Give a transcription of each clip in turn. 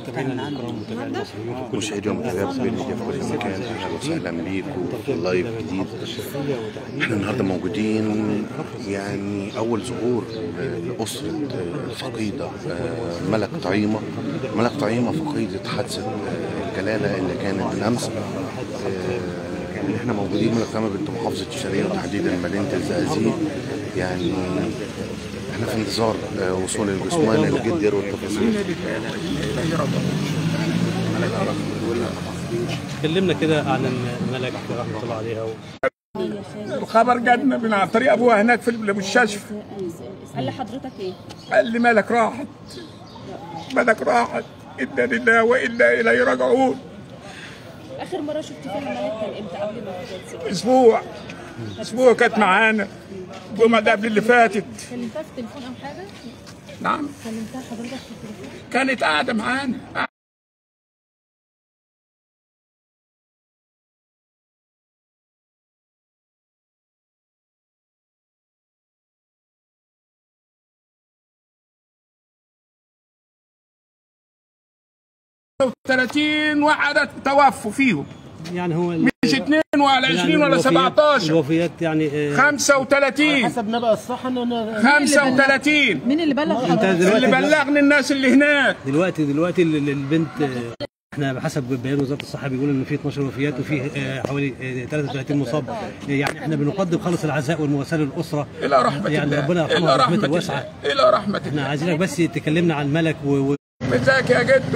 متابعينا الكرام متابعي المصريين في كل مشاهدي ومتابعي ميديا في كل مكان اهلا وسهلا بيكم في لايف جديد احنا النهارده موجودين يعني اول ظهور آه، لاسره آه، فقيده آه، ملك طعيمه ملك طعيمه فقيده حادثه آه، الجلاله اللي كانت بالامس آه، يعني احنا موجودين ملك طعيمه بنت محافظه الشرقيه وتحديدا مدينه الزقازيق يعني احنا في انتظار آه، وصول الجثمان الجدي يروي التفاصيل اتكلمنا كده عن الملك رحمه الله عليها و... الخبر جاتنا من عن طريق ابوها هناك في المستشفى قال لحضرتك ايه؟ قال لي مالك راحت مالك راحت انا لله وانا اليه راجعون اخر مره شفت فيها ملك كان امتى قبل ما تتجوزي؟ اسبوع اسبوع كانت معانا الجمعه ده قبل اللي فاتت كلمتها في التليفون او حاجه؟ نعم كلمتها حضرتك في التليفون؟ كانت قاعده معانا وثلاثين وعدد توفوا فيهم يعني هو ال- مش اثنين ولا 20 يعني ولا الوفيات- 17 الوفيات يعني آه، 35 حسب نبأ الصح ان انا 35 مين اللي بلغ انت حضرتك؟ دلوقتي اللي بلغني الناس اللي هناك دلوقتي دلوقتي ال- ال- البنت آه، احنا بحسب بيان وزاره الصحه بيقول ان في 12 وفيات وفي آه، حوالي آه، 33 مصاب آه، يعني احنا بنقدم خالص العزاء والمواساه للاسره الى رحمه يعني الله ربنا يرحمها الى برحمته رحمه الواسعه الله الى رحمه احنا الله عايزينك بس تكلمنا عن الملك و... و... ازيك يا جدو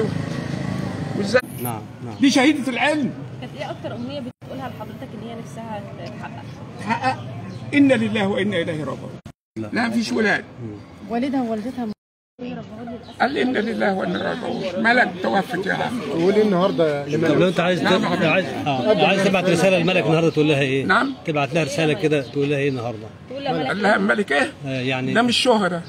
وازاي نعم نعم دي شهيده العلم كانت ايه اكتر امنيه بتقولها لحضرتك ان هي نفسها تتحقق؟ تحقق انا لله وانا اليه راجعون لا مفيش ولاد والدها ووالدتها قال لي انا لله وانا راجعون ملك توفت يا عم قولي النهارده طب لو انت عايز تب... عايز اه عايز تبعت رساله للملك النهارده تقول لها ايه؟ نعم. تبعت لها رساله كده تقول لها ايه النهارده؟ تقول لها ملك قال لها ملك ايه آه يعني ده مش شهرة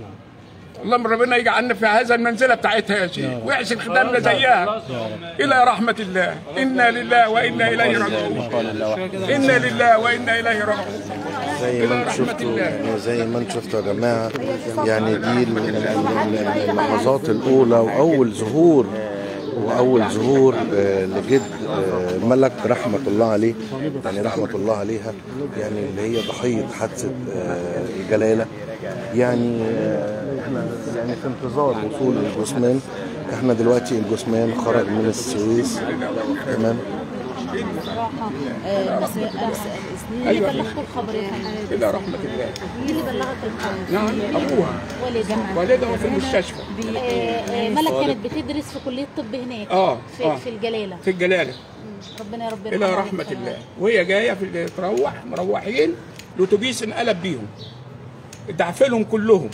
اللهم ربنا يجعلنا في هذا المنزله بتاعتها يا شيخ ويحسن ختامنا زيها الى رحمه الله انا لله وانا اليه راجعون انا لله وانا اليه راجعون زي ما إلى انتم رحمة شفتوا الله. يعني زي ما انتم شفتوا يا جماعه يعني دي ال- ال- ال- اللحظات الاولى واول ظهور واول ظهور آه، لجد آه، ملك رحمه الله عليه يعني رحمه الله عليها يعني اللي هي ضحيه حادثه آه، الجلاله يعني آه، احنا يعني في انتظار وصول الجثمان احنا دلوقتي الجثمان خرج من السويس تمام بصراحه آه، بس بس مين اللي بلغكم الخبر يا فندم؟ الى رحمه الله مين اللي بلغك الخبر؟ نعم ابوها والدها والدها في المستشفى آه، آه، ملك كانت بتدرس في كليه الطب هناك اه في, اه في الجلاله في الجلاله ربنا يا رب الى يرحمها رحمه ويغفر الله لها. وهي جايه في تروح مروحين الاتوبيس انقلب بيهم اتعفلهم كلهم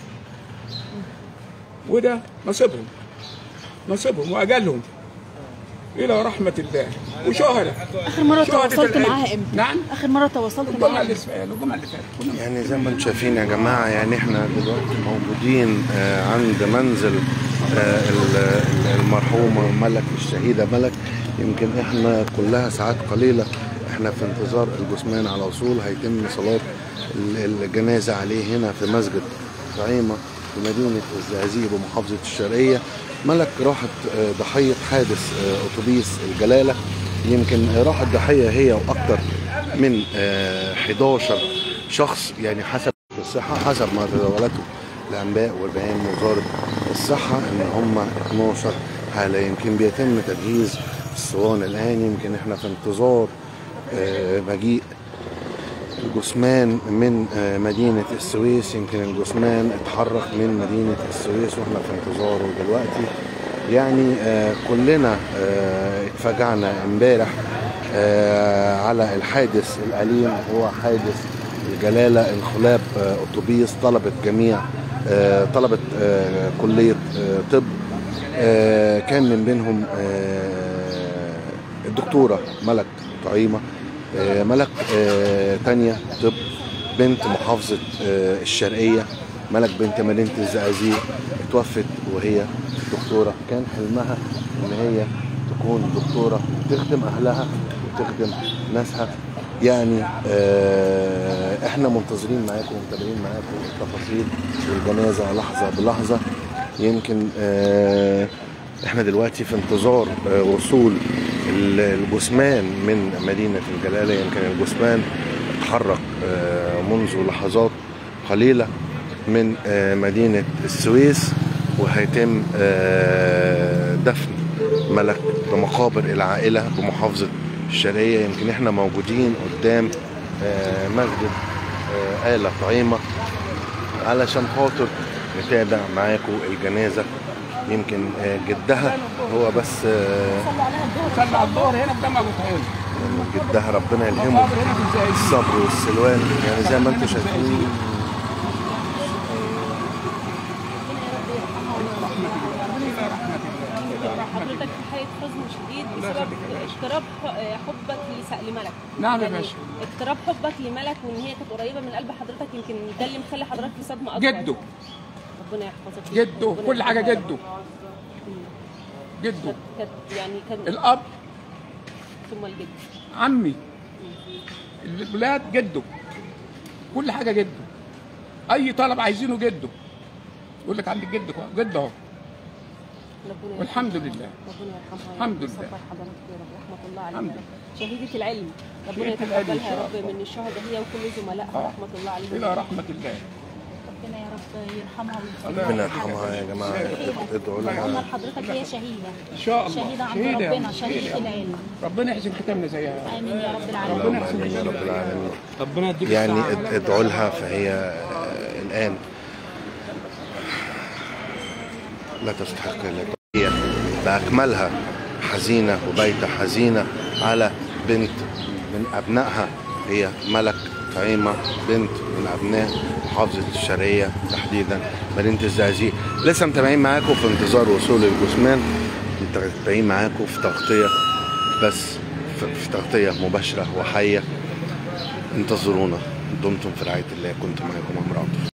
وده نصيبهم نصيبهم واجلهم الى رحمه الله وشهداء اخر مره شهداء تواصلت العلم. معاها امتى؟ نعم اخر مره تواصلت الجمعه معاها اللي فاتت الجمعه اللي فاتت كنا يعني زي ما انتم شايفين يا جماعة يعني احنا دلوقتي موجودين آه، عند منزل آه، ال- ال- المرحومة ملك الشهيدة ملك يمكن احنا كلها ساعات قليلة احنا في انتظار الجثمان على وصول هيتم صلاة ال- الجنازة عليه هنا في مسجد طعيمة في مدينة الزقازيق بمحافظة الشرقية ملك راحت آه، ضحية حادث آه، أتوبيس الجلالة يمكن راحت ضحية هي وأكثر من آه، 11 شخص يعني حسب الصحة حسب ما تداولته الأنباء والبيان من وزارة الصحة إن هم 12 حالة يمكن بيتم تجهيز الصوان الآن يمكن إحنا في انتظار آه، مجيء الجثمان من آه، مدينة السويس يمكن الجثمان اتحرك من مدينة السويس واحنا في انتظاره دلوقتي يعني آه، كلنا آه، اتفاجعنا امبارح آه، على الحادث الأليم هو حادث الجلالة انقلاب آه، أتوبيس طلبة جميع آه، طلبة آه، كلية آه، طب آه، كان من بينهم آه، الدكتورة ملك طعيمة آه، ملك آه، تانية طب بنت محافظة آه، الشرقية ملك بنت مدينة الزقازيق اتوفت وهي دكتورة كان حلمها ان هي تكون دكتورة تخدم اهلها وتخدم ناسها يعني آه، احنا منتظرين معاكم ومتابعين معاكم التفاصيل والجنازة لحظة بلحظة يمكن آه، احنا دلوقتي في انتظار آه، وصول ال- الجثمان من مدينة الجلالة يمكن الجثمان اتحرك آه، منذ لحظات قليلة من آه، مدينة السويس وهيتم آه، دفن ملك بمقابر العائلة بمحافظة الشرقية يمكن احنا موجودين قدام آه، مسجد آه، آلة طعيمة علشان خاطر نتابع معاكم الجنازة يمكن آه، جدها هو بس آه، صلى على الظهر هنا قدام ابو طهير جدها ربنا يلهمه قبر هنا في الزقازيق الصبر والسلوان يعني زي ما انتم شايفين حضرتك في حالة حزن شديد بسبب اقتراب ح- حبك لس- لملك نعم يا يعني باشا. اقتراب حبك لملك وان هي كانت قريبه من قلب حضرتك يمكن ده اللي مخلي حضرتك في صدمه اكبر جده ربنا يحفظك جده ربنا كل حاجه يحفظك. جده جده كانت- كانت يعني كان الاب ثم الجد عمي الولاد جده كل حاجه جده اي طلب عايزينه جده يقول لك عندك جدك أهو، جده اهو ربنا يرحمها. والحمد لله ربنا يرحمها يا الحمد رب. لله. يصبر حضرتك يا رب رحمه الله عليها الحمد يا رب. شهيدة العلم ربنا شهيدة العلم إن يتقبلها يا شاء رب الله. من الشهداء هي وكل زملائها آه. رحمه الله عليهم الى رحمه الله ربنا يا رب يرحمها ربنا يرحمها يا جماعة ادعوا لها عمر حضرتك هي شهيدة ان شاء الله شهيدة عند شهيدة. ربنا شهيدة العلم ربنا يحسن ختامنا زيها آمين يا رب العالمين ربنا يحسن آمين يا رب العالمين ربنا يديك يعني الصحة. اد- ادعوا لها فهي آه، الآن لا تستحق إلا هي بأكملها حزينة وبيتة حزينة على بنت من أبنائها هي ملك طعيمة بنت من أبناء محافظة الشرقية تحديدا مدينة الزقازيق لسه متابعين معاكم في انتظار وصول الجثمان متابعين معاكم في تغطية بس في في تغطية مباشرة وحية انتظرونا دمتم في رعاية الله كنت معكم عمرو عبد